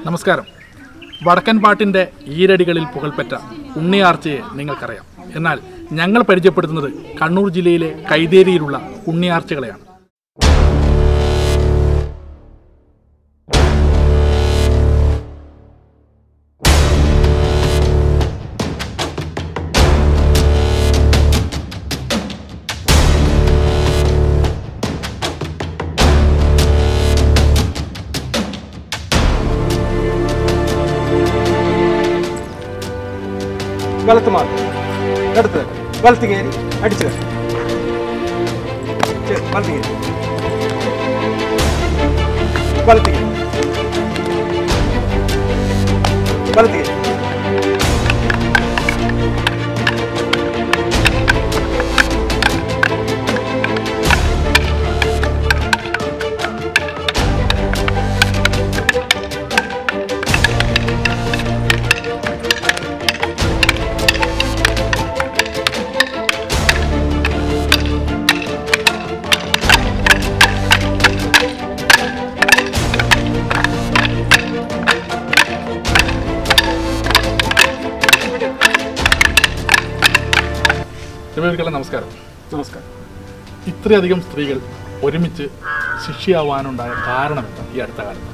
നമസ്കാരം വടക്കൻ പാട്ടിൻ്റെ ഈരടികളിൽ പുകൾപ്പെട്ട ഉണ്ണിയാർച്ചയെ നിങ്ങൾക്കറിയാം എന്നാൽ ഞങ്ങൾ പരിചയപ്പെടുത്തുന്നത് കണ്ണൂർ ജില്ലയിലെ കൈതേരിയിലുള്ള ഉണ്ണിയാർച്ചകളെയാണ് വലത്ത് മാറി എടുത്ത് വലത്ത് കയറി അടിച്ച് ശരി, വലത്ത് കയറി വലത്ത് കയറി വലത്ത് കയറി രവിവർക്കുള്ള നമസ്കാരം നമസ്കാരം ഇത്രയധികം സ്ത്രീകൾ ഒരുമിച്ച് ശിഷ്യയാവാനുണ്ടായ കാരണം എന്താ ഈ അടുത്ത കാലത്ത്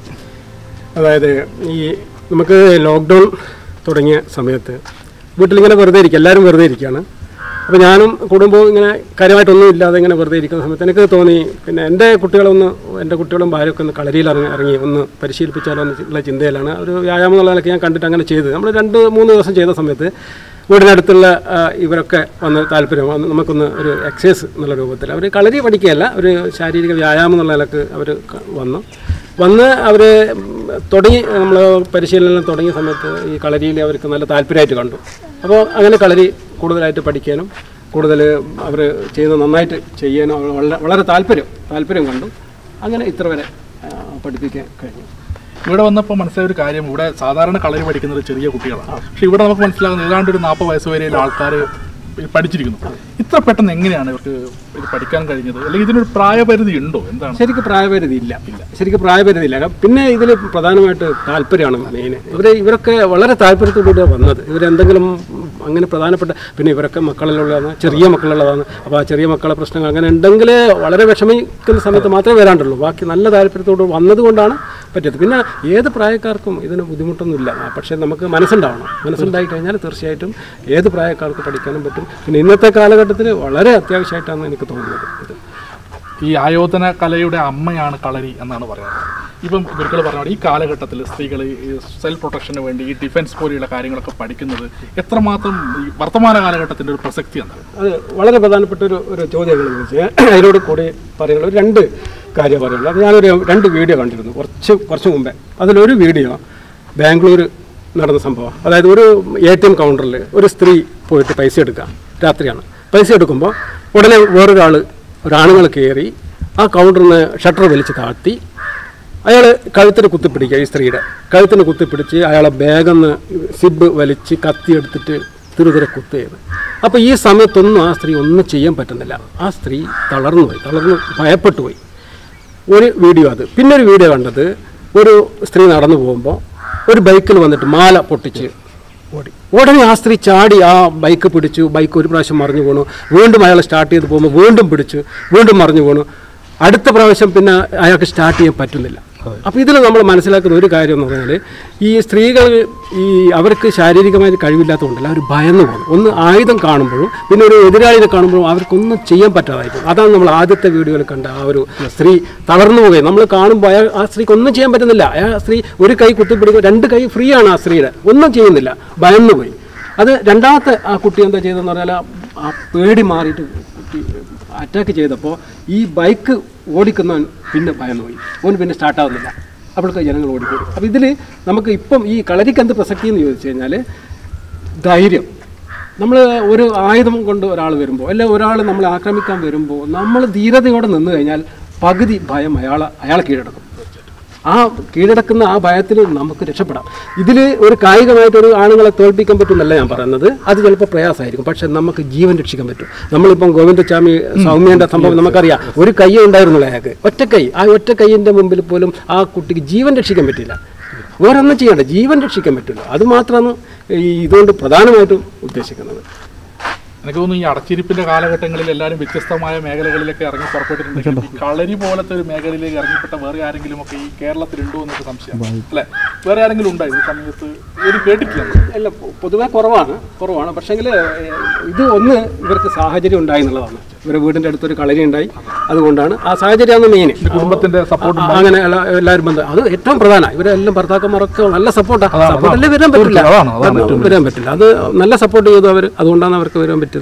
അതായത് ഈ നമുക്ക് ലോക്ക്ഡൗൺ തുടങ്ങിയ സമയത്ത് വീട്ടിലിങ്ങനെ വെറുതെ ഇരിക്കുക എല്ലാവരും വെറുതെ ഇരിക്കുകയാണ് അപ്പോൾ ഞാനും കുടുംബവും ഇങ്ങനെ കാര്യമായിട്ടൊന്നും ഇല്ലാതെ ഇങ്ങനെ വെറുതെ ഇരിക്കുന്ന സമയത്ത് എനിക്ക് തോന്നി പിന്നെ എൻ്റെ കുട്ടികളൊന്ന് എൻ്റെ കുട്ടികളും ഭാര്യയൊക്കെ ഒന്ന് കളരിയിൽ ഇറങ്ങി ഇറങ്ങി ഒന്ന് പരിശീലിപ്പിച്ചാലോ എന്നുള്ള ചിന്തയിലാണ് ഒരു വ്യായാമം എന്നുള്ള നിലയ്ക്ക് ഞാൻ കണ്ടിട്ട് അങ്ങനെ ചെയ്തത് നമ്മൾ രണ്ട് മൂന്ന് ദിവസം ചെയ്ത സമയത്ത് വീടിനടുത്തുള്ള ആ, ഇവരൊക്കെ വന്ന് താല്പര്യം വന്ന് നമുക്കൊന്ന് ഒരു എക്സസൈസ് എന്നുള്ള രൂപത്തിൽ അവർ കളരി പഠിക്കുകയല്ല ഒരു ശാരീരിക വ്യായാമം എന്നുള്ള നിലക്ക് അവർ വന്നു വന്ന് അവർ തുടങ്ങി നമ്മൾ പരിശീലനം തുടങ്ങിയ സമയത്ത് ഈ കളരിയിൽ അവർക്ക് നല്ല താല്പര്യമായിട്ട് കണ്ടു അപ്പോൾ അങ്ങനെ കളരി കൂടുതലായിട്ട് പഠിക്കാനും കൂടുതൽ അവർ ചെയ്യുന്നത് നന്നായിട്ട് ചെയ്യാനും അവർ വളരെ വളരെ താല്പര്യം താല്പര്യം കണ്ടു അങ്ങനെ ഇത്ര വരെ ആ, പഠിപ്പിക്കാൻ കഴിഞ്ഞു ഇവിടെ വന്നപ്പോൾ മനസ്സിലായ ഒരു കാര്യം ഇവിടെ സാധാരണ കളരി പഠിക്കുന്നത് ചെറിയ കുട്ടികളാണ് പക്ഷെ ഇവിടെ നമുക്ക് മനസ്സിലാകുന്നത് ഏതാണ്ട് ഒരു നാൽപ്പത് വയസ്സ് വരെയുള്ള ആൾക്കാർ പഠിച്ചിരിക്കുന്നു ഇത്ര പെട്ടെന്ന് എങ്ങനെയാണ് ഇവർക്ക് ഇത് പഠിക്കാൻ കഴിഞ്ഞത് അല്ലെങ്കിൽ ഇതിനൊരു പ്രായപരിധി ഉണ്ടോ എന്താണ് ശരിക്കും പ്രായപരിധി ഇല്ല ഇല്ല ശരിക്കും പ്രായപരിധി ഇല്ല പിന്നെ ഇതിൽ പ്രധാനമായിട്ട് താല്പര്യമാണ് മെയിൻ ഇവർ ഇവരൊക്കെ വളരെ താല്പര്യത്തോടുകൂടിയാണ് വന്നത് ഇവരെന്തെങ്കിലും അങ്ങനെ പ്രധാനപ്പെട്ട പിന്നെ ഇവരൊക്കെ മക്കളിലുള്ളതാണ് ചെറിയ മക്കളുള്ളതാണ് അപ്പോൾ ആ ചെറിയ മക്കളെ പ്രശ്നങ്ങൾ അങ്ങനെ ഉണ്ടെങ്കിൽ വളരെ വിഷമിക്കുന്ന സമയത്ത് മാത്രമേ വരാണ്ടുള്ളൂ ബാക്കി നല്ല താല്പര്യത്തോട് വന്നതുകൊണ്ടാണ് പറ്റിയത് പിന്നെ ഏത് പ്രായക്കാർക്കും ഇതിന് ബുദ്ധിമുട്ടൊന്നുമില്ല ആ, പക്ഷേ നമുക്ക് മനസ്സുണ്ടാവണം മനസ്സുണ്ടായി കഴിഞ്ഞാൽ തീർച്ചയായിട്ടും ഏത് പ്രായക്കാർക്ക് പഠിക്കാനും പറ്റും പിന്നെ ഇന്നത്തെ കാലഘട്ടത്തിൽ വളരെ അത്യാവശ്യമായിട്ടാണ് എനിക്ക് തോന്നുന്നത് ഇത് ഈ ആയോധന കലയുടെ അമ്മയാണ് കളരി എന്നാണ് പറയുന്നത് ഇപ്പം ഇവർക്കൾ പറഞ്ഞ പോലെ ഈ കാലഘട്ടത്തിൽ സ്ത്രീകൾ ഈ സെൽഫ് പ്രൊട്ടക്ഷന് വേണ്ടി ഈ ഡിഫൻസ് പോലെയുള്ള കാര്യങ്ങളൊക്കെ പഠിക്കുന്നത് എത്രമാത്രം ഈ വർത്തമാന കാലഘട്ടത്തിൻ്റെ ഒരു പ്രസക്തി എന്താണ് അത് വളരെ പ്രധാനപ്പെട്ട ഒരു ഒരു ചോദ്യങ്ങൾ ചോദിച്ചാൽ അതിനോട് കൂടി പറയുന്നത് ഒരു രണ്ട് കാര്യം പറയുന്നത് അത് ഞാനൊരു രണ്ട് വീഡിയോ കണ്ടിരുന്നു കുറച്ച് കുറച്ച് മുമ്പേ അതിലൊരു വീഡിയോ ബാംഗ്ലൂർ നടന്ന സംഭവം അതായത് ഒരു എ ടി എം കൗണ്ടറിൽ ഒരു സ്ത്രീ പോയിട്ട് പൈസ എടുക്കുക രാത്രിയാണ് പൈസ എടുക്കുമ്പോൾ ഉടനെ വേറൊരാൾ ഒരാണുങ്ങൾ കയറി ആ കൗണ്ടറിൽ നിന്ന് ഷട്ടർ വലിച്ച് താഴ്ത്തി അയാൾ കഴുത്തിന് കുത്തിപ്പിടിക്കുക ഈ സ്ത്രീയുടെ കഴുത്തിന് കുത്തിപ്പിടിച്ച് അയാളെ ബാഗെന്ന് സിബ് വലിച്ച് കത്തിയെടുത്തിട്ട് തിരുതിരെ കുത്ത് ചെയ്ത് അപ്പോൾ ഈ സമയത്തൊന്നും ആ സ്ത്രീ ഒന്നും ചെയ്യാൻ പറ്റുന്നില്ല ആ സ്ത്രീ തളർന്നു പോയി തളർന്ന് ഭയപ്പെട്ടു പോയി ഒരു വീഡിയോ അത് പിന്നെ ഒരു വീഡിയോ കണ്ടത് ഒരു സ്ത്രീ നടന്നു പോകുമ്പോൾ ഒരു ബൈക്കിൽ വന്നിട്ട് മാല പൊട്ടിച്ച് ഓടി ഉടനെ ആ സ്ത്രീ ചാടി ആ ബൈക്ക് പിടിച്ചു ബൈക്ക് ഒരു പ്രാവശ്യം മറിഞ്ഞു വീണു വീണ്ടും അയാൾ സ്റ്റാർട്ട് ചെയ്ത് പോകുമ്പോൾ വീണ്ടും പിടിച്ചു വീണ്ടും മറിഞ്ഞു വീണു അടുത്ത പ്രാവശ്യം പിന്നെ അയാൾക്ക് സ്റ്റാർട്ട് ചെയ്യാൻ പറ്റുന്നില്ല അപ്പോൾ ഇതിൽ നമ്മൾ മനസ്സിലാക്കുന്ന ഒരു കാര്യം എന്ന് പറഞ്ഞാൽ ഈ സ്ത്രീകൾ ഈ അവർക്ക് ശാരീരികമായി കഴിവില്ലാത്തതുകൊണ്ടല്ല അവർ ഭയന്നു പോകും ഒന്ന് ആയുധം കാണുമ്പോഴും പിന്നെ ഒരു എതിരാളിനെ കാണുമ്പോഴും അവർക്കൊന്നും ചെയ്യാൻ പറ്റാതായി പോകും അതാണ് നമ്മൾ ആദ്യത്തെ വീഡിയോയിൽ കണ്ട ആ ഒരു സ്ത്രീ തളർന്നു പോകുകയും നമ്മൾ കാണുമ്പോൾ അയാൾ ആ സ്ത്രീക്ക് ഒന്നും ചെയ്യാൻ പറ്റുന്നില്ല ആ സ്ത്രീ ഒരു കൈ കുത്തിപ്പിടിക്കും രണ്ട് കൈ ഫ്രീ ആണ് ആ സ്ത്രീയുടെ ഒന്നും ചെയ്യുന്നില്ല ഭയന്നു പോയി അത് രണ്ടാമത്തെ ആ കുട്ടി എന്താ ചെയ്തതെന്ന് പറഞ്ഞാൽ ആ- ആ പേടി മാറിയിട്ട് കുട്ടി അറ്റാക്ക് ചെയ്തപ്പോൾ ഈ ബൈക്ക് ഓടിക്കുന്നവൻ പിന്നെ ഭയന്നു പോയി ഓൻ പിന്നെ സ്റ്റാർട്ടാവുന്നില്ല അപ്പോഴത്തെ ജനങ്ങൾ ഓടിപ്പോയി അപ്പോൾ ഇതിൽ നമുക്ക് ഇപ്പം ഈ കളരിക്ക് എന്ത് പ്രസക്തി എന്ന് ചോദിച്ചു കഴിഞ്ഞാൽ ധൈര്യം നമ്മൾ ഒരു ആയുധം കൊണ്ട് ഒരാൾ വരുമ്പോൾ അല്ലെ ഒരാൾ നമ്മളെ ആക്രമിക്കാൻ വരുമ്പോൾ നമ്മൾ ധീരതയോടെ നിന്ന് കഴിഞ്ഞാൽ പകുതി ഭയം അയാളെ അയാളെ കീഴടക്കും ആ കീഴടക്കുന്ന ആ ഭയത്തിൽ നമുക്ക് രക്ഷപ്പെടാം ഇതിൽ ഒരു കായികമായിട്ട് ഒരു ആണുങ്ങളെ തോൽപ്പിക്കാൻ പറ്റുമെന്നല്ല ഞാൻ പറയുന്നത് അത് ചിലപ്പോൾ പ്രയാസമായിരിക്കും പക്ഷെ നമുക്ക് ജീവൻ രക്ഷിക്കാൻ പറ്റും നമ്മളിപ്പം ഗോവിന്ദസ്വാമി സൗമ്യൻ്റെ സംഭവം നമുക്കറിയാം ഒരു കൈ ഉണ്ടായിരുന്നുള്ളൂ അയാൾക്ക് ഒറ്റ കൈ ആ ഒറ്റ കൈയിൻ്റെ മുമ്പിൽ പോലും ആ കുട്ടിക്ക് ജീവൻ രക്ഷിക്കാൻ പറ്റില്ല വേറെ ഒന്നും ചെയ്യണ്ട ജീവൻ രക്ഷിക്കാൻ പറ്റില്ല അത് മാത്രമാണ് ഈ ഇതുകൊണ്ട് പ്രധാനമായിട്ടും ഉദ്ദേശിക്കുന്നത് എനിക്ക് തോന്നുന്നു ഈ അടച്ചിരിപ്പിന്റെ കാലഘട്ടങ്ങളിൽ എല്ലാവരും വ്യത്യസ്തമായ മേഖലകളിലൊക്കെ ഇറങ്ങി പുറപ്പെട്ടിട്ടുണ്ടെങ്കിൽ ഈ കളരി പോലത്തെ ഒരു മേഖലയിലേക്ക് ഇറങ്ങിപ്പെട്ട വേറെ ആരെങ്കിലും ഒക്കെ ഈ കേരളത്തിലുണ്ടോ എന്നൊരു സംശയം അല്ലെ വേറെ ആരെങ്കിലും ഉണ്ടോ ഈ സമയത്ത് ഇത് കേട്ടിട്ടില്ല നമ്മൾ. അല്ല പൊ- പൊതുവെ കുറവാണ് കുറവാണ് പക്ഷേങ്കിൽ ഇത് ഒന്ന് ഇവർക്ക് സാഹചര്യം ഉണ്ടായി എന്നുള്ളതാണ് ഇവരുടെ വീടിൻ്റെ അടുത്തൊരു കളരി ഉണ്ടായി അതുകൊണ്ടാണ് ആ സാഹചര്യമാണ് മെയിൻ കുടുംബത്തിന്റെ സപ്പോർട്ട് അങ്ങനെ എല്ലാ- എല്ലാവരും ബന്ധം അത് ഏറ്റവും പ്രധാന ഇവരെല്ലാം ഭർത്താക്കന്മാരൊക്കെ നല്ല സപ്പോർട്ടാണ് അതാണ്, സപ്പോർട്ടല്ലേ വരാൻ പറ്റില്ല അതാണ്, അതാണ് അത് വരാൻ പറ്റില്ല അത് നല്ല സപ്പോർട്ട് ചെയ്തു അവർ അതുകൊണ്ടാണ് അവർക്ക് വരാൻ പറ്റിയത്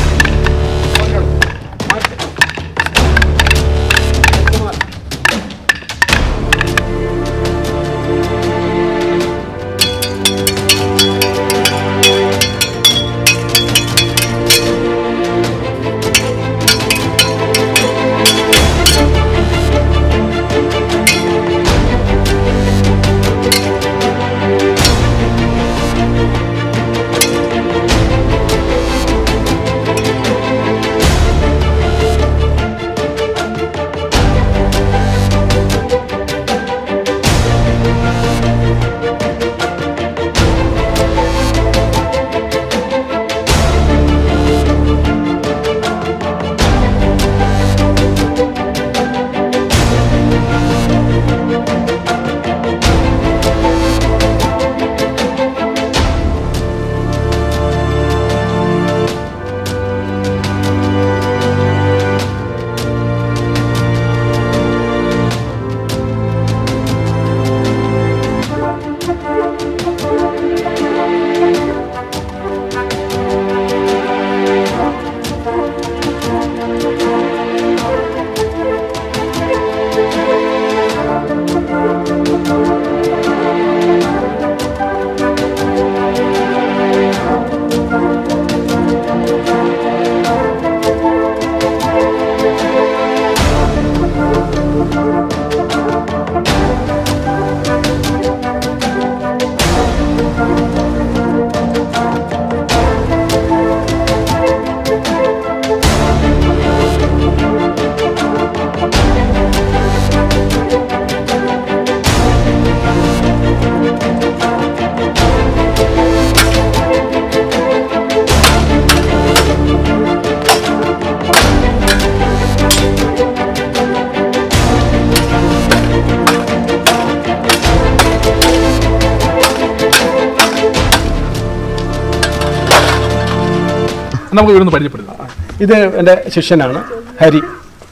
നമുക്ക് ഇവിടുന്ന് പരിചയപ്പെടുത്താം ഇത് എൻ്റെ ശിഷ്യനാണ് ഹരി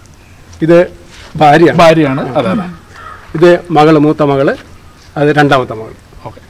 ഇത് ഭാര്യ ഭാര്യയാണ് അതെ അതെ ഇത് മകള് മൂത്ത മകള് അത് രണ്ടാമത്തെ മകൾ ഓക്കെ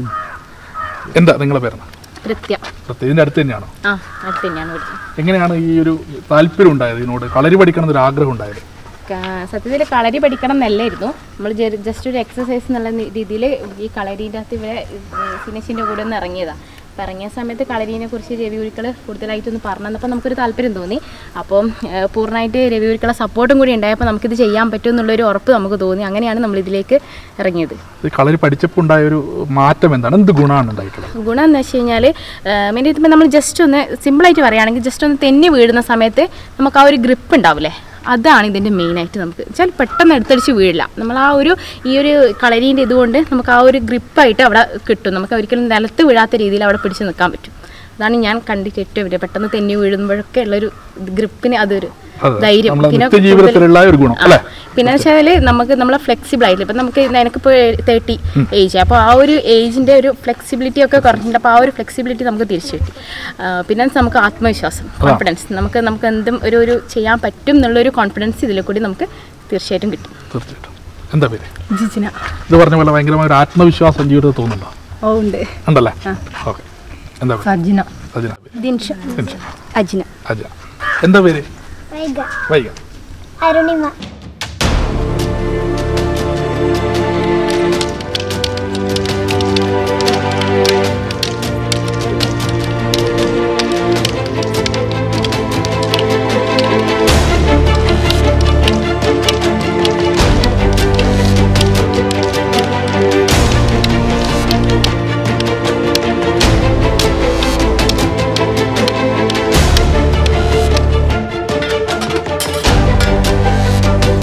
എന്താ നിങ്ങളെ പേരെന്നാ കൃത്യ സത്യം ഇതിന്റെ അടുത്ത് തന്നെയാണോ ആ അടുത്ത് തന്നെയാണ് പഠിക്കുന്നത് എങ്ങനെയാണ് ഈ ഒരു താല്പര്യം ഉണ്ടായത് ഇതിനോട് കളരി പഠിക്കണം എന്നൊരു ആഗ്രഹം ഉണ്ടായത് സത്യത്തിൽ കളരി പഠിക്കണം എന്നല്ലായിരുന്നു നമ്മൾ ജസ്റ്റ് ഒരു എക്സസൈസ് എന്നുള്ള രീതിയിൽ ഈ കളരീൻ്റെ അകത്ത് ഇവരെ ഫിനിഷിൻ്റെ കൂടെ ഒന്ന് ഇറങ്ങിയതാണ് അപ്പം ഇറങ്ങിയ സമയത്ത് കളരീനെ കുറിച്ച് രവി ഉരുക്കൾ കൂടുതലായിട്ടൊന്ന് പറഞ്ഞു തന്നപ്പോൾ നമുക്കൊരു താല്പര്യം തോന്നി അപ്പം ഏഹ്, പൂർണ്ണമായിട്ട് രവി ഉരുക്കളെ സപ്പോർട്ടും കൂടി ഉണ്ടായപ്പോൾ നമുക്കിത് ചെയ്യാൻ പറ്റും എന്നുള്ളൊരു ഉറപ്പ് നമുക്ക് തോന്നി അങ്ങനെയാണ് നമ്മൾ ഇതിലേക്ക് ഇറങ്ങിയത് ഈ കളരി പഠിച്ചപ്പോൾ ഉണ്ടായ ഒരു മാറ്റം എന്താണ് എന്ത് ഗുണമാണ് ഉണ്ടായിട്ടുള്ളത് ഗുണം എന്ന് വെച്ച് കഴിഞ്ഞാൽ മെയിൻ ഇപ്പം നമ്മൾ ജസ്റ്റ് ഒന്ന് സിമ്പിളായിട്ട് പറയുകയാണെങ്കിൽ ജസ്റ്റ് ഒന്ന് തെന്നി വീഴുന്ന സമയത്ത് നമുക്ക് ആ ഒരു ഗ്രിപ്പ് ഉണ്ടാവില്ലേ അതാണ് ഇതിൻ്റെ മെയിനായിട്ട് നമുക്ക് വെച്ചാൽ പെട്ടെന്ന് എടുത്തടിച്ച് വീഴില്ല നമ്മൾ ആ ഒരു ഈ ഒരു കളരീൻ്റെ ഇതുകൊണ്ട് നമുക്ക് ആ ഒരു ഗ്രിപ്പായിട്ട് അവിടെ കിട്ടും നമുക്ക് ഒരിക്കലും നിലത്ത് വീഴാത്ത രീതിയിൽ അവിടെ പിടിച്ച് നിൽക്കാൻ പറ്റും അതാണ് ഞാൻ കണ്ടിട്ട് ഏറ്റവും വലിയ പെട്ടെന്ന് തെന്നി വീഴുമ്പോഴൊക്കെ ഉള്ളൊരു ഗ്രിപ്പിന് അതൊരു അതെ. ധൈര്യം നമ്മളെ പിന്നെ നിത്യജീവിതത്തിലുള്ള ഒരു ഗുണം അല്ലേ പിന്നെ വെച്ചാൽ നമുക്ക് നമ്മളെ ഫ്ലെക്സിബിൾ ആയിട്ടില്ല ഇപ്പം നമുക്ക് എനിക്കിപ്പോൾ തേർട്ടി ഏജ് അപ്പോൾ ആ ഒരു ഏജിൻ്റെ ഒരു ഫ്ലെക്സിബിലിറ്റി ഒക്കെ കുറഞ്ഞിട്ടുണ്ട് അപ്പോൾ ആ ഒരു ഫ്ലെക്സിബിലിറ്റി നമുക്ക് തിരിച്ചു കിട്ടി ആ, പിന്നെ നമുക്ക് ആത്മവിശ്വാസം കോൺഫിഡൻസ് നമുക്ക് നമുക്ക് എന്തും ഒരു ഒരു ചെയ്യാൻ പറ്റും എന്നുള്ളൊരു കോൺഫിഡൻസ് ഇതിൽ കൂടി നമുക്ക് തീർച്ചയായിട്ടും കിട്ടും തീർച്ചയായിട്ടും എന്താ പേര് ജിജിന ഇത് പറഞ്ഞ പോലെ ഭയങ്കരമായ ഒരു ആത്മവിശ്വാസം ജീവിതത്തിൽ തോന്നുന്നുണ്ടോ ഓ ഉണ്ട് ഉണ്ടല്ലേ ഓക്കെ എന്താ പേര് സജിന അജിന പേര് ദിൻഷ നിമിഷം. അജിന അജ എന്താ പേര് വൈഗ വൈക അരുണിമ ആ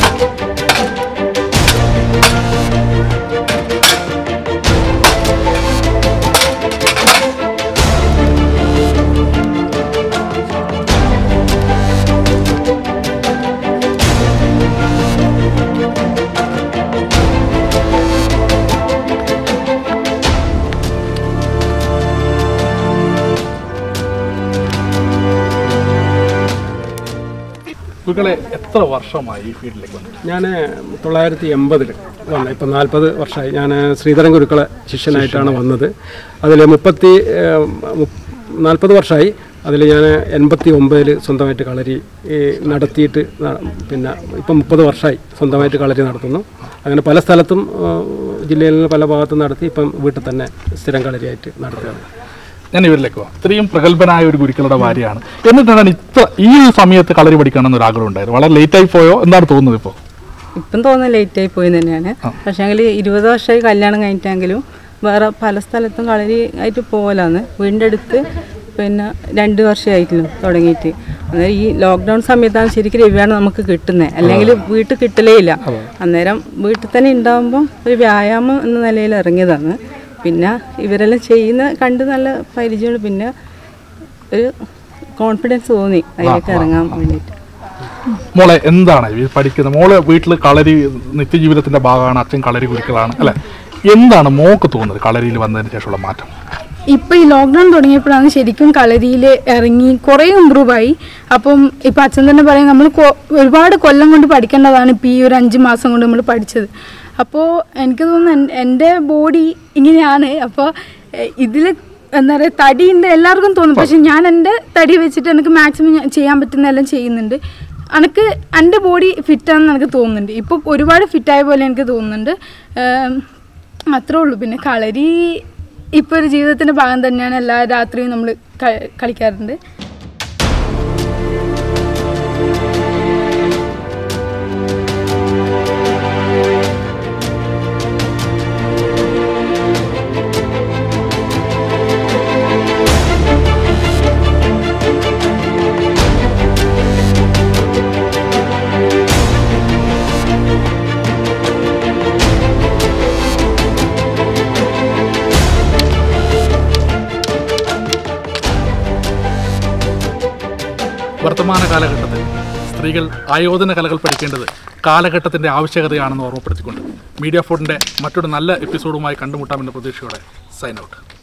ഗുരുക്കളെ എത്ര വർഷമായി ഈ ഫീൽഡിലേക്ക് വന്നു ഞാൻ തൊള്ളായിരത്തി എൺപതിൽ വന്നു ഇപ്പം നാൽപ്പത് വർഷമായി ഞാൻ ശ്രീധരൻ ഗുരുക്കളെ ശിഷ്യനായിട്ടാണ് വന്നത് അതിൽ മുപ്പത്തി നാൽപ്പത് വർഷമായി അതിൽ ഞാൻ എൺപത്തി ഒമ്പതിൽ സ്വന്തമായിട്ട് കളരി ഈ, നടത്തിയിട്ട് ന- പിന്നെ ഇപ്പം മുപ്പത് വർഷമായി സ്വന്തമായിട്ട് കളരി നടത്തുന്നു അങ്ങനെ പല സ്ഥലത്തും ആ, ജില്ലയിൽ നിന്ന് പല ഭാഗത്തും നടത്തി ഇപ്പം വീട്ടിൽ തന്നെ സ്ഥിരം കളരിയായിട്ട് നടത്തുകയാണ് ഞാൻ ഇവരിലേക്ക് പോവാം ഇത്രയും പ്രഗത്ഭനായ ഒരു ഗുരുക്കളുടെ ഭാര്യയാണ് എന്നിട്ടാണ് ഇത്ര ഈ ഒരു സമയത്ത് കളരി പഠിക്കണം ഒരു ആഗ്രഹം ഉണ്ടായിരുന്നു വളരെ ലേറ്റ് ആയി പോയോ എന്താണ് തോന്നുന്നത് ഇപ്പോൾ ഇപ്പം തോന്നുന്നു ലേറ്റ് ആയി പോയി തന്നെയാണ് പക്ഷേ എങ്കിൽ ഇരുപത് വർഷമായി കല്യാണം കഴിഞ്ഞിട്ടെങ്കിലും വേറെ പല സ്ഥലത്തും കളരി ആയിട്ട് പോകലാന്ന് വീടിൻ്റെ അടുത്ത് പിന്നെ രണ്ട് വർഷമായിട്ടില്ല തുടങ്ങിയിട്ട് അന്നേരം ഈ ലോക്ക്ഡൗൺ സമയത്താണ് ശരിക്കും രവിയാണ് നമുക്ക് കിട്ടുന്നത് അല്ലെങ്കിൽ വീട്ടിൽ കിട്ടലേ ഇല്ല അന്നേരം വീട്ടിൽ തന്നെ ഉണ്ടാകുമ്പോൾ ഒരു വ്യായാമം എന്ന നിലയിൽ ഇറങ്ങിയതാണ് പിന്നെ ഇവരെല്ലാം ചെയ്യുന്ന കണ്ട് നല്ല പരിചയമുണ്ട് പിന്നെ ഒരു കോൺഫിഡൻസ് തോന്നി അതിലേക്ക് ഇറങ്ങാൻ വേണ്ടിയിട്ട് മോളെ എന്താണ് ഈ പഠിക്കുന്നത് മോളെ വീട്ടിൽ കളരി നിത്യജീവിതത്തിന്റെ ഭാഗമാണ് അച്ഛൻ കളരി ഗുരുക്കളാണ് അല്ലെ എന്താണ് മോക്ക് തോന്നുന്നത് കളരിയിൽ വന്നതിന് ശേഷമുള്ള മാറ്റം ഇപ്പൊ ഈ ലോക്ക്ഡൗൺ തുടങ്ങിയപ്പോഴാണ് ശരിക്കും കളരിയിൽ ഇറങ്ങി കുറേ ഇമ്പ്രൂവ് ആയി അപ്പം ഇപ്പൊ അച്ഛൻ തന്നെ പറയും നമ്മൾ ഒരുപാട് കൊല്ലം കൊണ്ട് പഠിക്കേണ്ടതാണ് ഇപ്പം ഈ ഒരു അഞ്ച് മാസം കൊണ്ട് നമ്മൾ പഠിച്ചത് അപ്പോൾ എനിക്ക് തോന്നുന്നു എൻ- എൻ്റെ ബോഡി ഇങ്ങനെയാണ് അപ്പോൾ ഇതിൽ എന്താ പറയുക തടിയുണ്ട് എല്ലാവർക്കും തോന്നും പക്ഷെ ഞാൻ എൻ്റെ തടി വെച്ചിട്ട് എനിക്ക് മാക്സിമം ഞാൻ ചെയ്യാൻ പറ്റുന്ന എല്ലാം ചെയ്യുന്നുണ്ട് എനിക്ക് എൻ്റെ ബോഡി ഫിറ്റാണെന്ന് എനിക്ക് തോന്നുന്നുണ്ട് ഇപ്പോൾ ഒരുപാട് ഫിറ്റായ പോലെ എനിക്ക് തോന്നുന്നുണ്ട് ഏം, അത്രേ ഉള്ളൂ പിന്നെ കളരി ഇപ്പോൾ ഒരു ജീവിതത്തിൻ്റെ ഭാഗം തന്നെയാണ് എല്ലാ രാത്രിയും നമ്മൾ കളിക്കാറുണ്ട് വർത്തമാന കാലഘട്ടത്തിൽ സ്ത്രീകൾ ആയോധന കലകൾ പഠിക്കേണ്ടത് കാലഘട്ടത്തിന്റെ ആവശ്യകതയാണെന്ന് ഓർമ്മപ്പെടുത്തിക്കൊണ്ട് മീഡിയ ഫോർഡിന്റെ മറ്റൊരു നല്ല എപ്പിസോഡുമായി കണ്ടുമുട്ടാമെന്ന പ്രതീക്ഷയോടെ സൈൻ ഔട്ട്